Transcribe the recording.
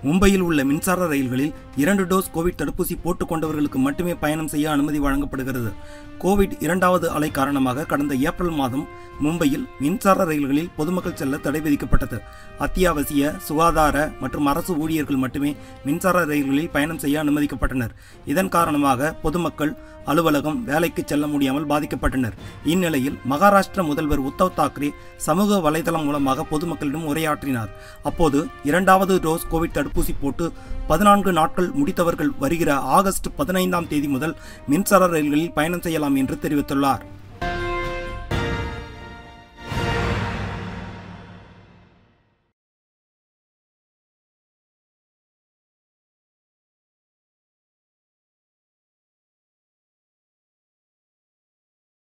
மும்பையில் உள்ள மின்சார ரயில்களில் இரண்டு டோஸ் கோவிட் தடுப்பூசி போட்டுக் கொண்டவர்களுக்கு மட்டுமே பயணம் செய்ய அனுமதி வழங்கப்படுகிறது கோவிட் இரண்டாவது அலை காரணமாக கடந்த ஏப்ரல் மாதம் மும்பையில் மின்சார ரயில்களில் பொதுமக்கள் செல்ல தடை விதிக்கப்பட்டது அத்தியாவசிய சுகாதார மற்றும் அரசு ஊழியர்கள் மட்டுமே மின்சார ரயில்களில் பயணம் செய்ய அனுமதிக்கப்பட்டனர் இதன் காரணமாக பொதுமக்கள் அலுவலகம் வேலைக்கு செல்ல முடியாமல் பாதிக்கப்பட்டனர் இந்நிலையில் மகாராஷ்டிர முதல்வர் உத்தவ் தாக்கரே சமூக வலைதளம் மூலமாக பொதுமக்களிடம் உரையாற்றினார் அப்போது இரண்டாவது டோஸ் கோவிட் தடுப்பூசி போட்டு பதினான்கு நாட்கள் முடித்தவர்கள் வருகிற ஆகஸ்ட் பதினைந்தாம் தேதி முதல் மின்சார ரயில்களில் பயணம் செய்யலாம் என்று தெரிவித்துள்ளார்